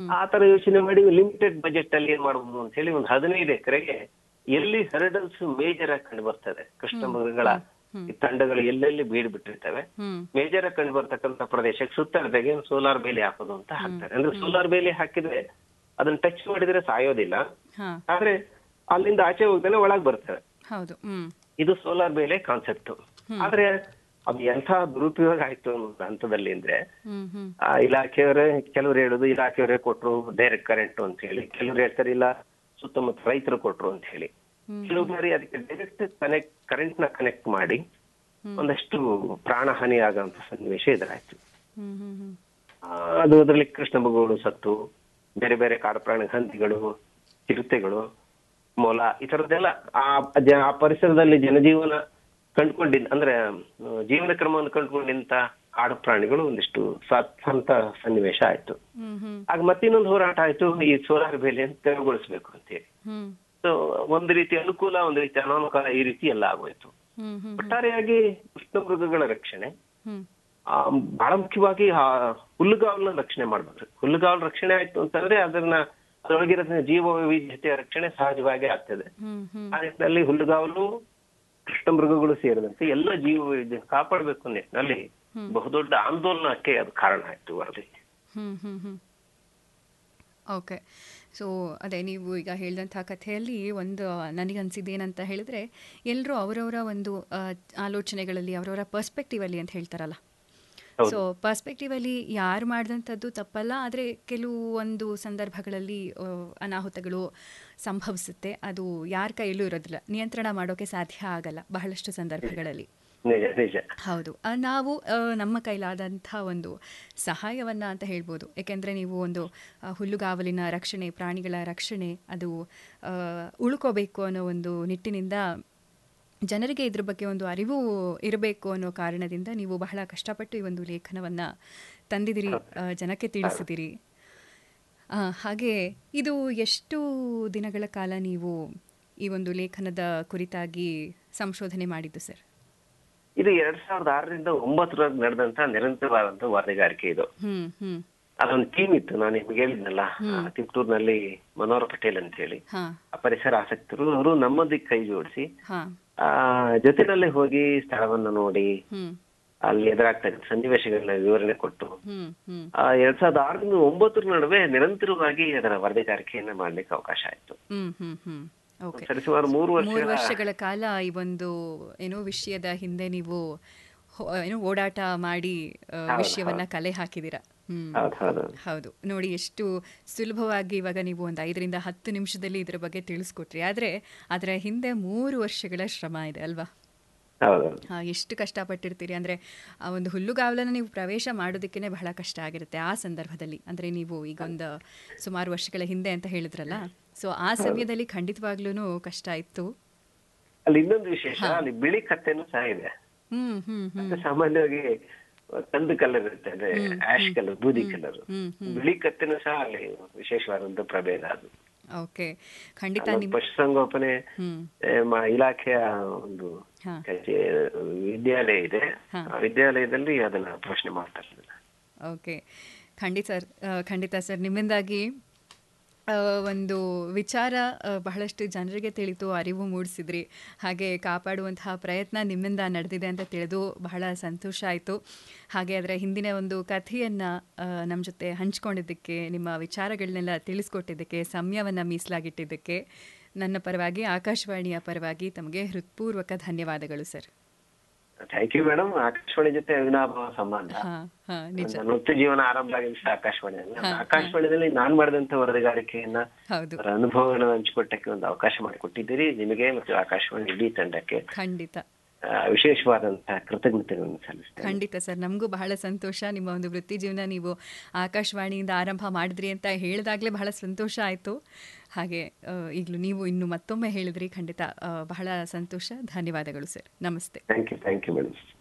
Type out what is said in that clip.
ಆ ತರ ಯೋಚನೆ ಮಾಡಿ ಲಿಮಿಟೆಡ್ ಬಜೆಟ್ ಅಲ್ಲಿ ಏನ್ ಮಾಡಬಹುದು ಅಂತ ಹೇಳಿ ಒಂದು ಹದಿನೈದು ಎಕರೆಗೆ ಎಲ್ಲಿ ಹರ್ಡಲ್ಸ್ ಮೇಜರ್ ಆಗಿ ಕಂಡು ಬರ್ತದೆ ಕೃಷ್ಣ ಮೃಗಗಳ ಈ ತಂಡಗಳು ಎಲ್ಲೆಲ್ಲಿ ಬೀಡ್ ಬಿಟ್ಟಿರ್ತವೆ ಹ್ಮ್ ಮೇಜರ್ ಆಗಿ ಕಂಡು ಬರ್ತಕ್ಕಂಥ ಪ್ರದೇಶಕ್ಕೆ ಸುತ್ತಳತೆಗೆ ಸೋಲಾರ್ ಬೇಲಿ ಹಾಕೋದು ಅಂತ ಹಾಕ್ತಾರೆ ಅಂದ್ರೆ ಸೋಲಾರ್ ಬೇಲಿ ಹಾಕಿದ್ರೆ ಅದನ್ನ ಟಚ್ ಮಾಡಿದ್ರೆ ಸಾಯೋದಿಲ್ಲ ಹಾ ಆದ್ರೆ ಅಲ್ಲಿಂದ ಆಚೆ ಹೋಗ್ತಾನೆ ಒಳಗ್ ಬರ್ತವೆ ಹೌದು ಹ್ಮ್ ಇದು ಸೋಲಾರ್ ಬೇಲೆ ಕಾನ್ಸೆಪ್ಟ್ ಆದ್ರೆ ಅದು ಎಂಥ ದುರುಪಯೋಗ ಆಯ್ತು ಅನ್ನೋ ಹಂತದಲ್ಲಿ ಅಂದ್ರೆ ಹ್ಮ್ ಹ್ಮ್ ಆ ಇಲಾಖೆಯವರೇ ಕೆಲವ್ರು ಹೇಳುದು ಇಲಾಖೆಯವರೇ ಕೊಟ್ರು ಡೈರೆಕ್ಟ್ ಕರೆಂಟ್ ಅಂತ ಹೇಳಿ ಕೆಲವ್ರು ಹೇಳ್ತಾರೆ ಇಲ್ಲ ಸುತ್ತಮುತ್ತ ರೈತರು ಕೊಟ್ರು ಅಂತ ಹೇಳಿ ಕೆಲವು ಬಾರಿ ಅದಕ್ಕೆ ಡೈರೆಕ್ಟ್ ಕನೆಕ್ಟ್ ಕರೆಂಟ್ ನ ಕನೆಕ್ಟ್ ಮಾಡಿ ಒಂದಷ್ಟು ಪ್ರಾಣಹಾನಿ ಆಗಂತ ಸನ್ನಿವೇಶ ಎದುರಾಯ್ತು ಹ್ಮ್ ಹ್ಮ್ ಹ್ಮ್ ಆ, ಅದು ಅದರಲ್ಲಿ ಕೃಷ್ಣ ಮೃಗಗಳು ಸತ್ತು ಬೇರೆ ಬೇರೆ ಕಾಡು ಪ್ರಾಣಿ ಹಂದಿಗಳು ಚಿರತೆಗಳು ಮೊಲ ಈ ತರದ್ದೆಲ್ಲ ಆ ಜ- ಆ ಪರಿಸರದಲ್ಲಿ ಜನಜೀವನ ಕಂಡುಕೊಂಡಿದ್ದ ಅಂದ್ರೆ ಆ, ಜೀವನ ಕ್ರಮವನ್ನು ಕಂಡುಕೊಂಡಿಂತ ಕಾಡು ಪ್ರಾಣಿಗಳು ಒಂದಿಷ್ಟು ಸತ್ತಂತ ಸನ್ನಿವೇಶ ಆಯ್ತು ಹ್ಮ್ ಹ್ಮ್ ಆಗ ಮತ್ತಿನ್ನೊಂದು ಹೋರಾಟ ಆಯ್ತು ಈ ಸೋಲಾರ್ ಬೇಲಿಯನ್ನು ತೆರವುಗೊಳಿಸ್ಬೇಕು ಅಂತೇಳಿ ಹ್ಮ್ ಸೊ ಒಂದು ರೀತಿ ಅನುಕೂಲ ಒಂದು ರೀತಿ ಅನಾನುಕೂಲ ಈ ರೀತಿ ಎಲ್ಲ ಆಗೋಯ್ತು ಹ್ಮ್ ಹ್ಮ್ ಒಟ್ಟಾರೆಯಾಗಿ ಕೃಷ್ಣ ಮೃಗಗಳ ರಕ್ಷಣೆ ಹ್ಮ್ ಆ, ಬಹಳ ಮುಖ್ಯವಾಗಿ ಆ ಹುಲ್ಲುಗಾವಲನ್ನ ರಕ್ಷಣೆ ಮಾಡ್ಬೇಕು ಹುಲ್ಲುಗಾವಲು ರಕ್ಷಣೆ ಆಯ್ತು ಅಂತಂದ್ರೆ ಅದನ್ನ ಅದರೊಳಗಿರೋ ಜೀವ ವೈವಿಧ್ಯತೆಯ ರಕ್ಷಣೆ ಸಹಜವಾಗಿ ಆಗ್ತದೆ ಹ್ಮ್ ಹ್ಮ್ ಆ ನಿಟ್ಟಿನಲ್ಲಿ ಹುಲ್ಲುಗಾವಲು ಕೃಷ್ಣ ಮೃಗಗಳು ಸೇರಿದಂತೆ ಎಲ್ಲ ಜೀವ ವೈವಿಧ್ಯ ಕಾಪಾಡಬೇಕು ಅನ್ನೋ ನಿಟ್ಟಿನಲ್ಲಿ ಬಹುದೊಡ್ಡ ಆಂದೋಲನಕ್ಕೆ ಅದು ಕಾರಣ ಆಯ್ತು ವರದಿ ಹ್ಮ್ ಹ್ಮ್ ಹ್ಮ್ ಓಕೆ ಸೊ ಅದೇ ನೀವು ಈಗ ಹೇಳಿದಂಥ ಕಥೆಯಲ್ಲಿ ಒಂದು ನನಗನ್ಸಿದ್ದು ಏನಂತ ಹೇಳಿದ್ರೆ ಎಲ್ಲರೂ ಅವರವರ ಒಂದು ಆ, ಆಲೋಚನೆಗಳಲ್ಲಿ ಅವರವರ ಪರ್ಸ್ಪೆಕ್ಟಿವಲ್ಲಿ ಅಂತ ಹೇಳ್ತಾರಲ್ಲ ಸೊ ಪರ್ಸ್ಪೆಕ್ಟಿವಲ್ಲಿ ಯಾರು ಮಾಡಿದಂಥದ್ದು ತಪ್ಪಲ್ಲ ಆದರೆ ಕೆಲವು ಒಂದು ಸಂದರ್ಭಗಳಲ್ಲಿ ಆ, ಅನಾಹುತಗಳು ಸಂಭವಿಸುತ್ತೆ ಅದು ಯಾರ ಕೈಯಲ್ಲೂ ಇರೋದಿಲ್ಲ ನಿಯಂತ್ರಣ ಮಾಡೋಕೆ ಸಾಧ್ಯ ಆಗಲ್ಲ ಬಹಳಷ್ಟು ಸಂದರ್ಭಗಳಲ್ಲಿ ನಿಜ ನಿಜ ಹೌದು ಆ, ನಾವು ಆ, ನಮ್ಮ ಕೈಲಾದಂಥ ಒಂದು ಸಹಾಯವನ್ನ ಅಂತ ಹೇಳ್ಬೋದು ಏಕೆಂದರೆ ನೀವು ಒಂದು ಆ, ಹುಲ್ಲುಗಾವಲಿನ ರಕ್ಷಣೆ ಪ್ರಾಣಿಗಳ ರಕ್ಷಣೆ ಅದು ಆ, ಉಳ್ಕೋಬೇಕು ಅನ್ನೋ ಒಂದು ನಿಟ್ಟಿನಿಂದ ಜನರಿಗೆ ಇದ್ರ ಬಗ್ಗೆ ಒಂದು ಅರಿವು ಇರಬೇಕು ಅನ್ನೋ ಕಾರಣದಿಂದ ನೀವು ಬಹಳ ಕಷ್ಟಪಟ್ಟು ಈ ಒಂದು ಲೇಖನವನ್ನ ತಂದಿದ್ದೀರಿ ಆ, ಜನಕ್ಕೆ ತಿಳಿಸಿದಿರಿ ಆ, ಹಾಗೆ ಇದು ಎಷ್ಟು ದಿನಗಳ ಕಾಲ ನೀವು ಈ ಒಂದು ಲೇಖನದ ಕುರಿತಾಗಿ ಸಂಶೋಧನೆ ಮಾಡಿದ್ದು ಸರ್ ಇದು ಎರಡ್ ಸಾವಿರದ ಆರರಿಂದ ಒಂಬತ್ತರವರೆಗೆ ನಡೆದಂತ ನಿರಂತರವಾದಂತ ವರದಿಗಾರಿಕೆ ಇದು ಹ್ಮ್ ಹ್ಮ್ ಅದೊಂದು ಟೀಮ್ ಇತ್ತು ನಾನು ನಿಮ್ಗೆ ಹೇಳಿದ್ನಲ್ಲ ಆ, ತಿಪ್ಟೂರ್ನಲ್ಲಿ ಮನೋಹರ್ ಪಟೇಲ್ ಅಂತ ಹೇಳಿ ಹಾ ಆ ಪರಿಸರ ಆಸಕ್ತರು ಅವರು ನಮ್ಮದಕ್ಕೆ ಕೈ ಜೋಡಿಸಿ ಹಾ ಆ ಜೊತೆನಲ್ಲಿ ಹೋಗಿ ಸ್ಥಳವನ್ನ ನೋಡಿ ಹ್ಮ್ ಅಲ್ಲಿ ಎದುರಾಗ್ತಕ್ಕಂಥ ಸನ್ನಿವೇಶಗಳನ್ನ ವಿವರಣೆ ಕೊಟ್ಟು ಹ್ಮ್ ಹ್ಮ್ ಆ ಎರಡ್ ಸಾವಿರದ ಆರರಿಂದ ಒಂಬತ್ತರ ನಡುವೆ ನಿರಂತರವಾಗಿ ಅದರ ವರದಿಗಾರಿಕೆಯನ್ನ ಮಾಡ್ಲಿಕ್ಕೆ ಅವಕಾಶ ಆಯ್ತು ಹ್ಮ್ ಹ್ಮ್ ಹ್ಮ್ ಓಕೆ ಸರಿಸುಮಾರು ಮೂರು ಮೂರು ವರ್ಷ ವರ್ಷಗಳ ಕಾಲ ಈ ಒಂದು ಏನೋ ವಿಷಯದ ಹಿಂದೆ ನೀವು ಹೊ- ಏನೋ ಓಡಾಟ ಮಾಡಿ ಆ, ವಿಷಯವನ್ನ ಕಲೆ ಹಾಕಿದ್ದೀರಾ ಹ್ಮ್ ಹೌದು ಹೌದು ಹೌದು ನೋಡಿ ಎಷ್ಟು ಸುಲಭವಾಗಿ ಇವಾಗ ನೀವು ಒಂದು ಐದರಿಂದ ಹತ್ತು ನಿಮಿಷದಲ್ಲಿ ಇದ್ರ ಬಗ್ಗೆ ತಿಳಿಸ್ಕೊಟ್ರಿ ಆದರೆ ಅದರ ಹಿಂದೆ ಮೂರು ವರ್ಷಗಳ ಶ್ರಮ ಇದೆ ಅಲ್ವಾ ಹೌದು ಆ, ಎಷ್ಟು ಕಷ್ಟಪಟ್ಟಿರ್ತೀರಿ ಅಂದರೆ ಆ ಒಂದು ಹುಲ್ಲುಗಾವಲನ್ನು ನೀವು ಪ್ರವೇಶ ಮಾಡೋದಕ್ಕೇ ಬಹಳ ಕಷ್ಟ ಆಗಿರುತ್ತೆ ಆ ಸಂದರ್ಭದಲ್ಲಿ ಅಂದರೆ ನೀವು ಈಗ ಒಂದು ಸುಮಾರು ವರ್ಷಗಳ ಹಿಂದೆ ಅಂತ ಹೇಳಿದ್ರಲ್ಲ ಸೊ ಆ ಸಮಯದಲ್ಲಿ ಖಂಡಿತವಾಗ್ಲೂ ಕಷ್ಟ ಇತ್ತು ಅಲ್ಲಿ ಇನ್ನೊಂದು ವಿಶೇಷ ಅಲ್ಲಿ ಬಿಳಿ ಕತ್ತೆನೂ ಸಹ ಇದೆ ಹ್ಮ್ ಹ್ಮ್ ಹ್ಮ್ ಮತ್ತೆ ಸಾಮಾನ್ಯವಾಗಿ ಕಂದು ಕಲರ್ ಇರುತ್ತೆ ಅಂದ್ರೆ ಆಶ್ ಕಲರ್ ಬೂದಿ ಕಲರ್ ಹ್ಮ್ ಬಿಳಿ ಕತ್ತೆನೂ ಸಹ ಅಲ್ಲಿ ವಿಶೇಷವಾದಂತ ಪ್ರಭೇದ ಅದು ಓಕೆ ಖಂಡಿತ ಅಲ್ಲೊಂದು ನಿಮ್ ಪಶುಸಂಗೋಪನೆ ಹ್ಮ್ ಏ, ಮ- ಇಲಾಖೆಯ ಒಂದು ಹಾ ಕಚೇ ವಿದ್ಯಾಲಯ ಇದೆ ಹಾ. ಆ ವಿದ್ಯಾಲಯದಲ್ಲಿ ಅದನ್ನ ಪ್ರಶ್ನೆ ಮಾಡ್ತಾರೆ ಓಕೆ ಖಂಡಿತ ಸರ್ ಆ, ಖಂಡಿತ ಸರ್ ನಿಮ್ಮಿಂದಾಗಿ ಆ, ಒಂದು ವಿಚಾರ ಆ, ಬಹಳಷ್ಟು ಜನರಿಗೆ ತಿಳಿತು ಅರಿವು ಮೂಡಿಸಿದ್ರಿ ಹಾಗೆ ಕಾಪಾಡುವಂತಹ ಪ್ರಯತ್ನ ನಿಮ್ಮಿಂದ ನಡೆದಿದೆ ಅಂತ ತಿಳಿದು ಬಹಳ ಸಂತೋಷ ಆಯಿತು ಹಾಗೆ ಅದರ ಹಿಂದಿನ ಒಂದು ಕಥೆಯನ್ನು ನಮ್ಮ ಜೊತೆ ಹಂಚ್ಕೊಂಡಿದ್ದಕ್ಕೆ ನಿಮ್ಮ ವಿಚಾರಗಳನ್ನೆಲ್ಲ ತಿಳಿಸ್ಕೊಟ್ಟಿದ್ದಕ್ಕೆ ಸಮಯವನ್ನು ಮೀಸಲಾಗಿಟ್ಟಿದ್ದಕ್ಕೆ ನನ್ನ ಪರವಾಗಿ ಆಕಾಶವಾಣಿಯ ಪರವಾಗಿ ತಮಗೆ ಹೃತ್ಪೂರ್ವಕ ಧನ್ಯವಾದಗಳು sir thank you madam Akashvani ಜೊತೆ ಅವಿನಾಭಾವ ಸಂಬಂಧ ಹಾಂ ಹಾಂ ನಿಜ ನನ್ನ ವೃತ್ತಿ ಜೀವನ ಆರಂಭ ಆಗಿದ್ದು ಸಹ ಆಕಾಶವಾಣಿಯಲ್ಲಿ ಆಕಾಶವಾಣಿಯಲ್ಲಿ ನಾನ್ ಮಾಡಿದಂತ ವರದಿಗಾರಿಕೆಯನ್ನ ಹೌದು ಅವರ ಅನುಭವಗಳನ್ನು ಹಂಚಿಕೊಟ್ಟಕ್ಕೆ ಒಂದು ಅವಕಾಶ ಮಾಡಿಕೊಟ್ಟಿದ್ದೀರಿ ನಿಮಗೆ ಮತ್ತು ಆಕಾಶವಾಣಿ ಇಡೀ ತಂಡಕ್ಕೆ ಖಂಡಿತ ಆ, ವಿಶೇಷವಾದಂತಹ ಕೃತಜ್ಞತೆಗಳನ್ನು ಸಲ್ಲಿಸ್ತೇನೆ ಖಂಡಿತ ಸರ್ ನಮಗೂ ಬಹಳ ಸಂತೋಷ ನಿಮ್ಮ ಒಂದು ವೃತ್ತಿ ಜೀವನ ನೀವು ಆಕಾಶವಾಣಿಯಿಂದ ಆರಂಭ ಮಾಡಿದ್ರಿ ಅಂತ ಹೇಳಿದಾಗಲೇ ಬಹಳ ಸಂತೋಷ ಆಯಿತು ಹಾಗೆ ಆ, ಈಗಲೂ ನೀವು ಇನ್ನು ಮತ್ತೊಮ್ಮೆ ಹೇಳಿದ್ರಿ ಖಂಡಿತ ಆ, ಬಹಳ ಸಂತೋಷ ಧನ್ಯವಾದಗಳು ಸರ್ ನಮಸ್ತೆ thank you thank you madam